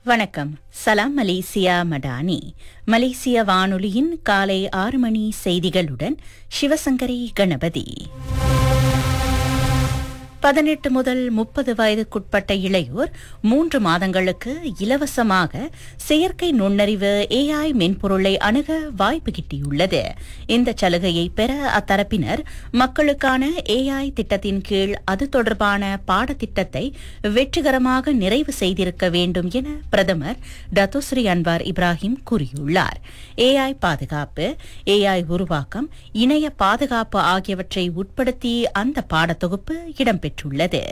வணக்கம் சலாம் மலேசியா மடானி மலேசிய வானொலியின் காலை ஆறு மணி செய்திகளுடன் சிவசங்கரி கணபதி பதினெட்டு முதல் முப்பது வயதுக்குட்பட்ட இளையோர் மூன்று மாதங்களுக்கு இலவசமாக செயற்கை நுண்ணறிவு ஏஐ மென்பொருளை அணுக வாய்ப்பு கிட்டியுள்ளது இந்த சலுகையை பெற அத்தரப்பினர் மக்களுக்கான ஏஐ திட்டத்தின் கீழ் அது தொடர்பான பாடத்திட்டத்தை வெற்றிகரமாக நிறைவு செய்திருக்க வேண்டும் என பிரதமர் டத்தோஸ்ரீ அன்வார் இப்ராஹிம் கூறியுள்ளார் ஏஐ பாதுகாப்பு ஏஐ உருவாக்கம் இணைய பாதுகாப்பு ஆகியவற்றை உட்படுத்தி அந்த பாடத்தொகுப்பு இடம்பெற்றுள்ளது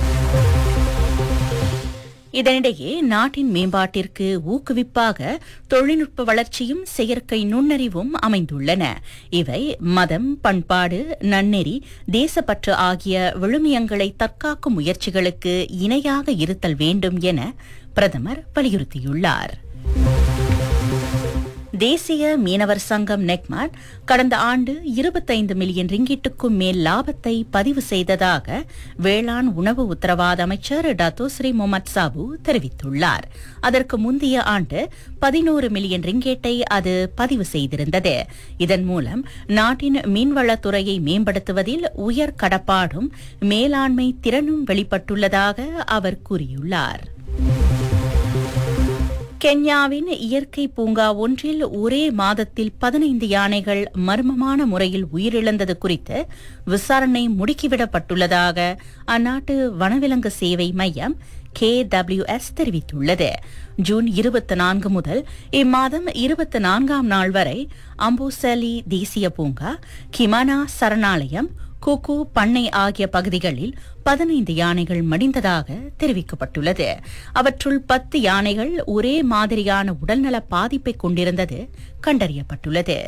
இதனிடையே நாட்டின் மேம்பாட்டிற்கு ஊக்குவிப்பாக தொழில்நுட்ப வளர்ச்சியும் செயற்கை நுண்ணறிவும் அமைந்துள்ளன இவை மதம் பண்பாடு நன்னெறி தேசப்பற்று ஆகிய விழுமியங்களை தற்காக்கும் முயற்சிகளுக்கு இணையாக இருத்தல் வேண்டும் என பிரதமர் வலியுறுத்தியுள்ளார் தேசிய மீனவர் சங்கம் நெக்மாட் கடந்த ஆண்டு இருபத்தைந்து மில்லியன் ரிங்கிட்டுக்கும் மேல் லாபத்தை பதிவு செய்ததாக வேளாண் உணவு உத்தரவாத அமைச்சர் டத்தோஸ்ரீ முகமது சாபு தெரிவித்துள்ளார் அதற்கு முந்தைய ஆண்டு பதினோரு மில்லியன் ரிங்கேட்டை அது பதிவு செய்திருந்தது இதன் மூலம் நாட்டின் மீன்வளத்துறையை மேம்படுத்துவதில் உயர் கடப்பாடும் மேலாண்மை திறனும் வெளிப்பட்டுள்ளதாக அவர் கூறியுள்ளார் கென்யாவின் இயற்கை பூங்கா ஒன்றில் ஒரே மாதத்தில் பதினைந்து யானைகள் மர்மமான முறையில் உயிரிழந்தது குறித்து விசாரணை முடுக்கிவிடப்பட்டுள்ளதாக அந்நாட்டு வனவிலங்கு சேவை மையம் கேடபிள்யூஎஸ் தெரிவித்துள்ளது ஜூன் இருபத்தி நான்கு முதல் இம்மாதம் இருபத்தி நான்காம் நாள் வரை அம்போசலி தேசிய பூங்கா கிமானா சரணாலயம் குக்கு பண்ணை ஆகிய பகுதிகளில் பதினைந்து யானைகள் மடிந்ததாக தெரிவிக்கப்பட்டுள்ளது அவற்றுள் பத்து யானைகள் ஒரே மாதிரியான உடல்நல பாதிப்பை கொண்டிருந்தது கண்டறியப்பட்டுள்ளது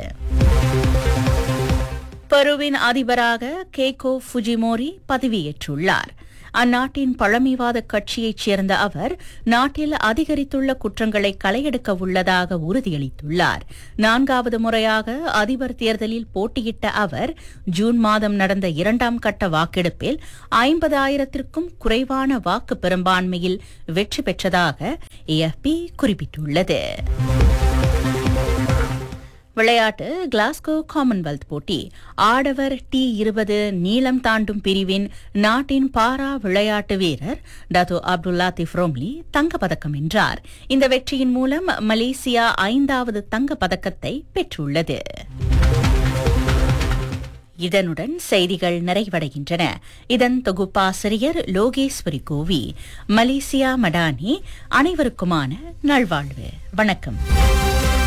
பெருவின் அதிபராக கேகோ ஃபுஜிமோரி பதவியேற்றுள்ளார் அந்நாட்டின் பழமைவாத கட்சியைச் சேர்ந்த அவர் நாட்டில் அதிகரித்துள்ள குற்றங்களை களையெடுக்க உள்ளதாக உறுதியளித்துள்ளார் நான்காவது முறையாக அதிபர் தேர்தலில் போட்டியிட்ட அவர் ஜூன் மாதம் நடந்த இரண்டாம் கட்ட வாக்கெடுப்பில் ஐம்பதாயிரத்திற்கும் குறைவான வாக்கு பெரும்பான்மையில் வெற்றி பெற்றதாக ஏஎஃப்பி குறிப்பிட்டுள்ளது விளையாட்டு கிளாஸ்கோ காமன்வெல்த் போட்டி ஆடவர் டி இருபது நீளம் தாண்டும் பிரிவின் நாட்டின் பாரா விளையாட்டு வீரர் டதோ அப்துல்லா திஃப்ரோம்லி தங்கப்பதக்கம் வென்றார் இந்த வெற்றியின் மூலம் மலேசியா ஐந்தாவது தங்கப் பதக்கத்தை பெற்றுள்ளது இதனுடன் செய்திகள் நிறைவடைகின்றன இதன் தொகுப்பாசிரியர் லோகேஸ்வரி கோவி மலேசியா மடானி அனைவருக்குமான நல்வாழ்வு வணக்கம்